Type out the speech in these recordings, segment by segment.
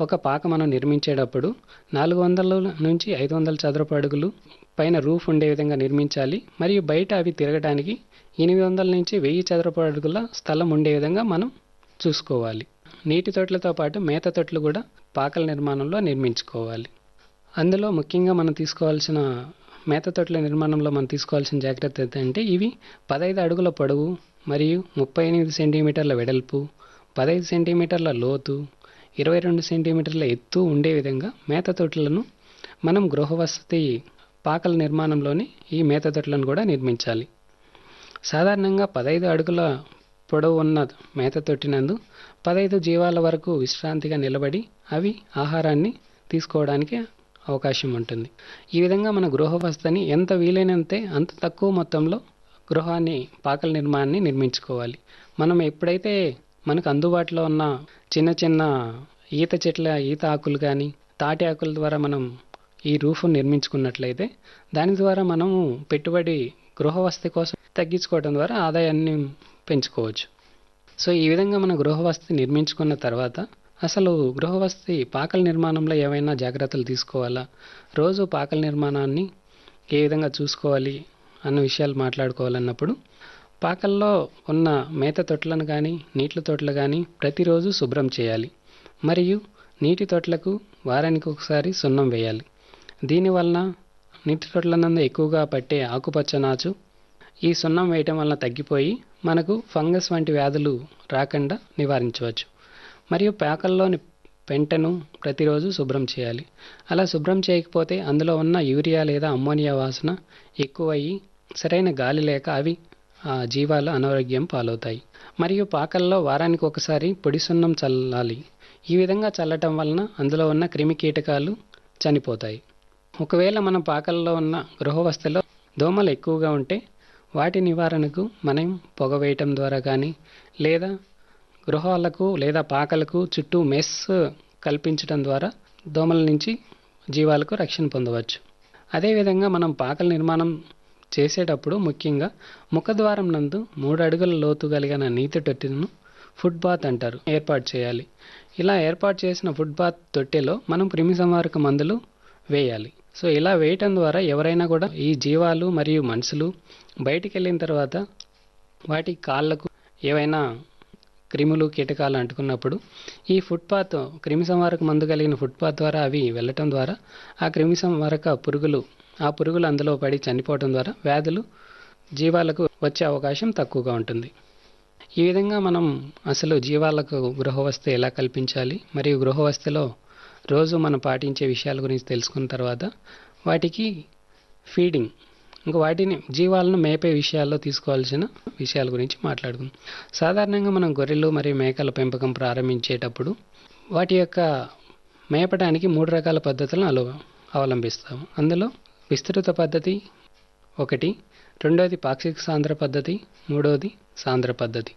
ఒక పాక మనం నిర్మించేటప్పుడు నాలుగు వందల నుంచి ఐదు వందల చదరపు అడుగులు పైన రూఫ్ ఉండే విధంగా నిర్మించాలి మరియు బయట అవి తిరగడానికి ఎనిమిది వందల నుంచి వెయ్యి చదరపు అడుగుల స్థలం ఉండే విధంగా మనం చూసుకోవాలి నీటి తొట్లతో పాటు మేత తొట్లు కూడా పాకల నిర్మాణంలో నిర్మించుకోవాలి అందులో ముఖ్యంగా మనం తీసుకోవాల్సిన మేత తొట్ల నిర్మాణంలో మనం తీసుకోవాల్సిన జాగ్రత్త ఏంటంటే ఇవి పదహైదు అడుగుల పొడవు మరియు ముప్పై ఎనిమిది సెంటీమీటర్ల వెడల్పు పదహైదు సెంటీమీటర్ల లోతు ఇరవై రెండు సెంటీమీటర్ల ఎత్తు ఉండే విధంగా మేత తొట్లను మనం గృహవసతి పాకల నిర్మాణంలోని ఈ మేత తొట్లను కూడా నిర్మించాలి సాధారణంగా పదహైదు అడుగుల పొడవు ఉన్న మేత తొట్టినందు పదహైదు జీవాల వరకు విశ్రాంతిగా నిలబడి అవి ఆహారాన్ని తీసుకోవడానికి అవకాశం ఉంటుంది ఈ విధంగా మన గృహవసతిని ఎంత వీలైనంతే అంత తక్కువ మొత్తంలో గృహాన్ని పాకల నిర్మాణాన్ని నిర్మించుకోవాలి మనం ఎప్పుడైతే మనకు అందుబాటులో ఉన్న చిన్న చిన్న ఈత చెట్ల ఈత ఆకులు కానీ తాటి ఆకుల ద్వారా మనం ఈ రూఫ్ నిర్మించుకున్నట్లయితే దాని ద్వారా మనము పెట్టుబడి గృహవసతి కోసం తగ్గించుకోవడం ద్వారా ఆదాయాన్ని పెంచుకోవచ్చు సో ఈ విధంగా మన గృహవసతి నిర్మించుకున్న తర్వాత అసలు గృహవసతి పాకల నిర్మాణంలో ఏవైనా జాగ్రత్తలు తీసుకోవాలా రోజు పాకల నిర్మాణాన్ని ఏ విధంగా చూసుకోవాలి అన్న విషయాలు మాట్లాడుకోవాలన్నప్పుడు పాకల్లో ఉన్న మేత తొట్లను కానీ నీటి తొట్లు కానీ ప్రతిరోజు శుభ్రం చేయాలి మరియు నీటి తొట్లకు వారానికి ఒకసారి సున్నం వేయాలి దీనివలన నీటి తొట్ల నందు ఎక్కువగా పట్టే ఆకుపచ్చ నాచు ఈ సున్నం వేయటం వలన తగ్గిపోయి మనకు ఫంగస్ వంటి వ్యాధులు రాకుండా నివారించవచ్చు మరియు పాకల్లోని పెంటను ప్రతిరోజు శుభ్రం చేయాలి అలా శుభ్రం చేయకపోతే అందులో ఉన్న యూరియా లేదా అమ్మోనియా వాసన ఎక్కువయ్యి సరైన గాలి లేక అవి ఆ జీవాలు అనారోగ్యం పాలవుతాయి మరియు పాకల్లో వారానికి ఒకసారి పొడి సున్నం చల్లాలి ఈ విధంగా చల్లటం వలన అందులో ఉన్న క్రిమి కీటకాలు చనిపోతాయి ఒకవేళ మన పాకల్లో ఉన్న గృహవస్థలో దోమలు ఎక్కువగా ఉంటే వాటి నివారణకు మనం పొగ వేయటం ద్వారా కానీ లేదా గృహాలకు లేదా పాకలకు చుట్టూ మెస్ కల్పించడం ద్వారా దోమల నుంచి జీవాలకు రక్షణ పొందవచ్చు అదేవిధంగా మనం పాకల నిర్మాణం చేసేటప్పుడు ముఖ్యంగా ముఖద్వారం నందు మూడు అడుగుల లోతు కలిగిన నీటి తొట్టెను ఫుడ్ బాత్ అంటారు ఏర్పాటు చేయాలి ఇలా ఏర్పాటు చేసిన ఫుడ్ బాత్ తొట్టెలో మనం క్రిమి సంహారక మందులు వేయాలి సో ఇలా వేయటం ద్వారా ఎవరైనా కూడా ఈ జీవాలు మరియు మనుషులు బయటికి వెళ్ళిన తర్వాత వాటి కాళ్ళకు ఏవైనా క్రిములు కీటకాలు అంటుకున్నప్పుడు ఈ ఫుట్పాత్ క్రిమి సంహారక మందు కలిగిన ఫుట్పాత్ ద్వారా అవి వెళ్ళటం ద్వారా ఆ క్రిమి సంహారక పురుగులు ఆ పురుగులు అందులో పడి చనిపోవటం ద్వారా వ్యాధులు జీవాలకు వచ్చే అవకాశం తక్కువగా ఉంటుంది ఈ విధంగా మనం అసలు జీవాలకు గృహవస్థ ఎలా కల్పించాలి మరియు గృహవస్థలో రోజు మనం పాటించే విషయాల గురించి తెలుసుకున్న తర్వాత వాటికి ఫీడింగ్ ఇంకా వాటిని జీవాలను మేపే విషయాల్లో తీసుకోవాల్సిన విషయాల గురించి మాట్లాడుకుందాం సాధారణంగా మనం గొర్రెలు మరియు మేకల పెంపకం ప్రారంభించేటప్పుడు వాటి యొక్క మేపడానికి మూడు రకాల పద్ధతులను అలో అవలంబిస్తాము అందులో విస్తృత పద్ధతి ఒకటి రెండోది పాక్షిక సాంద్ర పద్ధతి మూడోది సాంద్ర పద్ధతి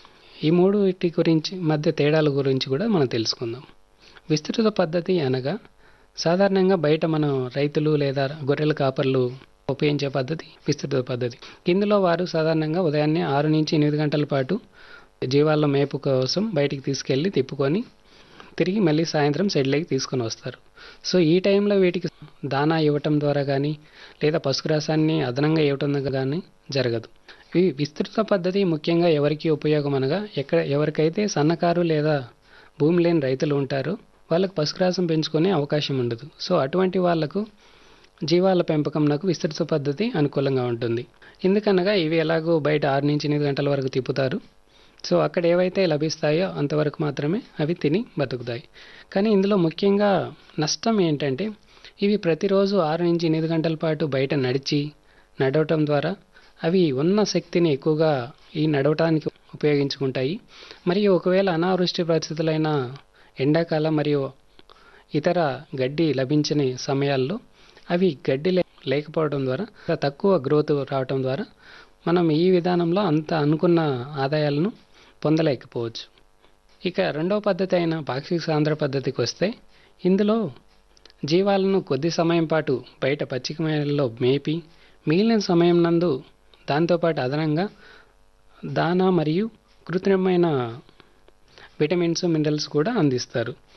ఈ మూడు వీటి గురించి మధ్య తేడాల గురించి కూడా మనం తెలుసుకుందాం విస్తృత పద్ధతి అనగా సాధారణంగా బయట మనం రైతులు లేదా గొర్రెల కాపర్లు ఉపయోగించే పద్ధతి విస్తృత పద్ధతి ఇందులో వారు సాధారణంగా ఉదయాన్నే ఆరు నుంచి ఎనిమిది గంటల పాటు జీవాల మేపు కోసం బయటికి తీసుకెళ్ళి తిప్పుకొని తిరిగి మళ్ళీ సాయంత్రం షెడ్లోకి తీసుకొని వస్తారు సో ఈ టైంలో వీటికి దానా ఇవ్వటం ద్వారా కానీ లేదా పశుగ్రాసాన్ని అదనంగా ఇవ్వటం కానీ జరగదు ఈ విస్తృత పద్ధతి ముఖ్యంగా ఎవరికి ఉపయోగం అనగా ఎక్కడ ఎవరికైతే సన్నకారు లేదా భూమి లేని రైతులు ఉంటారో వాళ్ళకు పశుగ్రాసం పెంచుకునే అవకాశం ఉండదు సో అటువంటి వాళ్లకు జీవాల పెంపకం నాకు విస్తృత పద్ధతి అనుకూలంగా ఉంటుంది ఎందుకనగా ఇవి ఎలాగో బయట ఆరు నుంచి ఎనిమిది గంటల వరకు తిప్పుతారు సో అక్కడ ఏవైతే లభిస్తాయో అంతవరకు మాత్రమే అవి తిని బతుకుతాయి కానీ ఇందులో ముఖ్యంగా నష్టం ఏంటంటే ఇవి ప్రతిరోజు ఆరు నుంచి ఎనిమిది గంటల పాటు బయట నడిచి నడవటం ద్వారా అవి ఉన్న శక్తిని ఎక్కువగా ఈ నడవటానికి ఉపయోగించుకుంటాయి మరియు ఒకవేళ అనావృష్టి పరిస్థితులైన ఎండాకాలం మరియు ఇతర గడ్డి లభించని సమయాల్లో అవి గడ్డి లేకపోవడం ద్వారా తక్కువ గ్రోత్ రావటం ద్వారా మనం ఈ విధానంలో అంత అనుకున్న ఆదాయాలను పొందలేకపోవచ్చు ఇక రెండవ పద్ధతి అయిన పాక్షిక సాంద్ర పద్ధతికి వస్తే ఇందులో జీవాలను కొద్ది సమయం పాటు బయట పచ్చిక మేళల్లో మేపి మిగిలిన సమయం నందు దాంతోపాటు అదనంగా దానా మరియు కృత్రిమమైన విటమిన్స్ మినరల్స్ కూడా అందిస్తారు